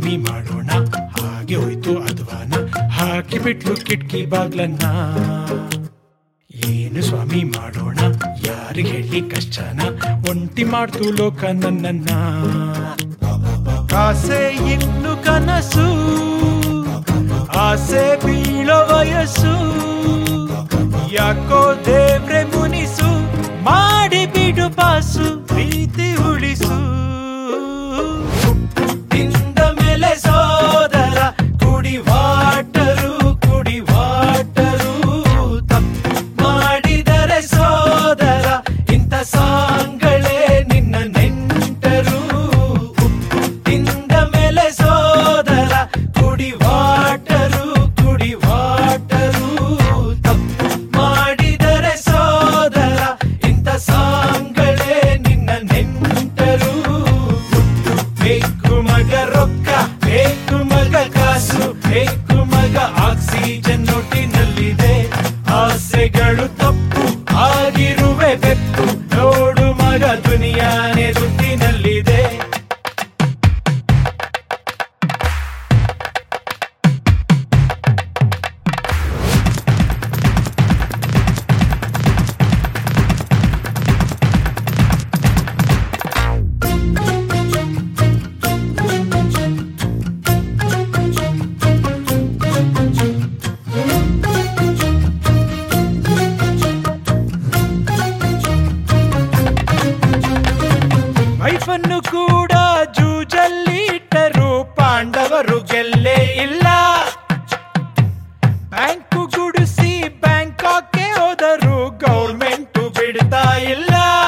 ಸ್ವಾಮಿ ಮಾಡೋಣ ಹಾಗೆ ಹೋಯ್ತು ಅಧ್ವಾನ ಹಾಕಿ ಬಿಟ್ಲು ಕಿಟ್ಕಿ ಬಾಗ್ಲನ್ನ ಏನು ಸ್ವಾಮಿ ಮಾಡೋಣ ಯಾರಿಗೆ ಹೇಳಿ ಕಷ್ಟನ ಒಂಟಿ ಮಾಡ್ತು ಲೋಕ ನನ್ನನ್ನ ಆಸೆ ಇನ್ನು ಕನಸು ಆಸೆ ಬೀಳೋ ವಯಸ್ಸು ಯಾಕೋ ದೇವ್ರೆ ಮುನಿಸು ಮಾಡಿ ಬಿಡು ಪಾಸು ಪ್ರೀತಿ ಉಳಿಸು ತಿಂದ ಮೇಲೆ ಸೋದರ ಕುಡಿ ವಾಟರು ಕುಡಿ ವಾಟರು ತಪ್ಪು ಮಾಡಿದರೆ ಸೋದರ ಇಂಥ ಸಾಂಗಳೇ ನಿನ್ನ ನೆಂಟರು ತಿಂದ ಮೇಲೆ ಸೋದರ ಕುಡಿ ವಾಟರು ಕುಡಿ ವಾಟರು ತಪ್ಪು ಮಾಡಿದರೆ ಸೋದರ ಇಂಥ ಸಾಂಗಳೇ ನಿನ್ನ ನೆಂಟರು ಬೇಕು ಮಗ ರೊಕ್ಕ ಬೇಕು ಮಗ ಕಾಸು ಬೇಕು ಮಗ ಆಕ್ಸಿಜನ್ ನೋಟಿನಲ್ಲಿದೆ ಆಸೆಗಳು ತಪ್ಪು ಆಗಿರುವೆ ಬೆಪ್ಪು ನೋಡು ಮಗ ದುನಿಯಾನೆ ದುಡ್ಡಿನಲ್ಲಿದೆ ವೈಫನ್ನು ಕೂಡ ಜೂಜಲ್ಲಿ ಇಟ್ಟರು ಪಾಂಡವರು ಗೆಲ್ಲೇ ಇಲ್ಲ ಬ್ಯಾಂಕು ಗುಡಿಸಿ ಬ್ಯಾಂಕಾಕ್ಗೆ ಹೋದರು ಗೌರ್ಮೆಂಟ್ ಬಿಡ್ತಾ ಇಲ್ಲ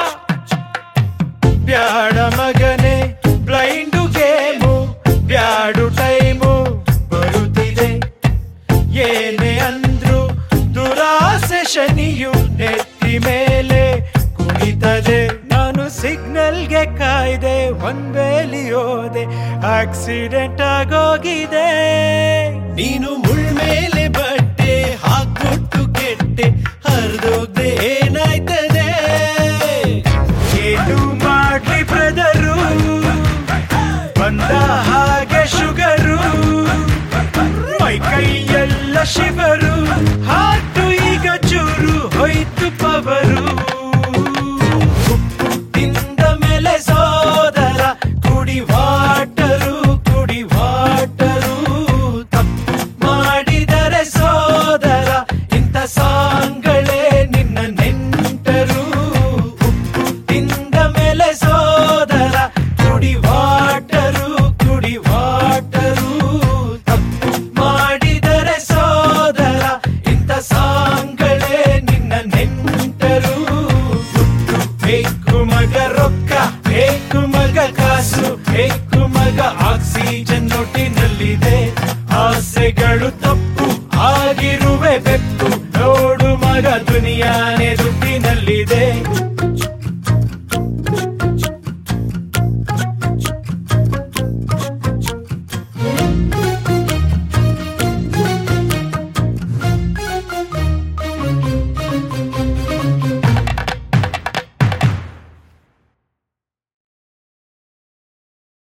ಬ್ಯಾಡ ಮಗನೇ ಬ್ಲೈಂಡು ಗೇಮು ಬ್ಯಾಡು ಟೈಮು ಬರುತ್ತಿದೆ ಏನೇ ಅಂದ್ರು ದುರಾಸೆ ಶನಿಯು ನೆತ್ತಿ ಮೇಲೆ ಕುಣಿತದೆ ನಾನು ಸಿಗ್ನಲ್ಗೆ ಕಾಯ್ದೆ ಒಂದ್ ಬೇಲಿ ಹೋದೆ ಆಕ್ಸಿಡೆಂಟ್ ಆಗೋಗಿದೆ ನೀನು ಮುಳ್ಮೇಲೆ ಬಟ್ಟೆ ಹಾಕ್ಬಿಟ್ಟು ಕೆಟ್ಟೆ ಹರಿದೋಗ್ದೆ